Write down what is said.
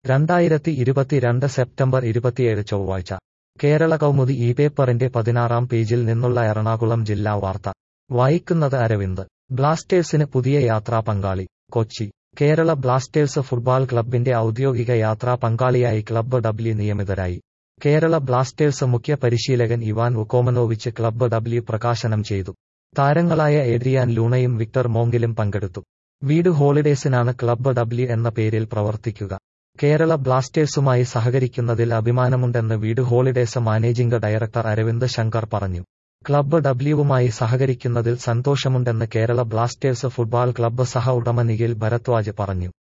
രണ്ടായിരത്തി ഇരുപത്തിരണ്ട് സെപ്റ്റംബർ ഇരുപത്തിയേഴ് ചൊവ്വാഴ്ച കേരള കൗമുദി ഈ പേപ്പറിന്റെ പതിനാറാം പേജിൽ നിന്നുള്ള എറണാകുളം ജില്ലാ വാർത്ത വായിക്കുന്നത് അരവിന്ദ് ബ്ലാസ്റ്റേഴ്സിന് പുതിയ യാത്രാ പങ്കാളി കൊച്ചി കേരള ബ്ലാസ്റ്റേഴ്സ് ഫുട്ബോൾ ക്ലബിന്റെ ഔദ്യോഗിക യാത്രാ പങ്കാളിയായി ക്ലബ്ബ് ഡബ്ല്യു നിയമിതരായി കേരള ബ്ലാസ്റ്റേഴ്സ് മുഖ്യ പരിശീലകൻ ഇവാൻ വുക്കോമനോവിച്ച് ക്ലബ്ബ് ഡബ്ല്യു പ്രകാശനം ചെയ്തു താരങ്ങളായ ഏഡ്രിയാൻ ലൂണയും വിക്ടർ മോങ്കിലും പങ്കെടുത്തു വീട് ഹോളിഡേസിനാണ് ക്ലബ്ബ് ഡബ്ല്യു എന്ന പേരിൽ പ്രവർത്തിക്കുക കേരള ബ്ലാസ്റ്റേഴ്സുമായി സഹകരിക്കുന്നതിൽ അഭിമാനമുണ്ടെന്ന് Veedu holidays managing director Aravind Shankar പറഞ്ഞു ക്ലബ്ബ് ഡബ്ല്യുവുമായി സഹകരിക്കുന്നതിൽ സന്തോഷമുണ്ടെന്ന് കേരള ബ്ലാസ്റ്റേഴ്സ് ഫുട്ബോൾ ക്ലബ്ബ് സഹ ഉടമ നിഖിൽ ഭരദ്വാജ് പറഞ്ഞു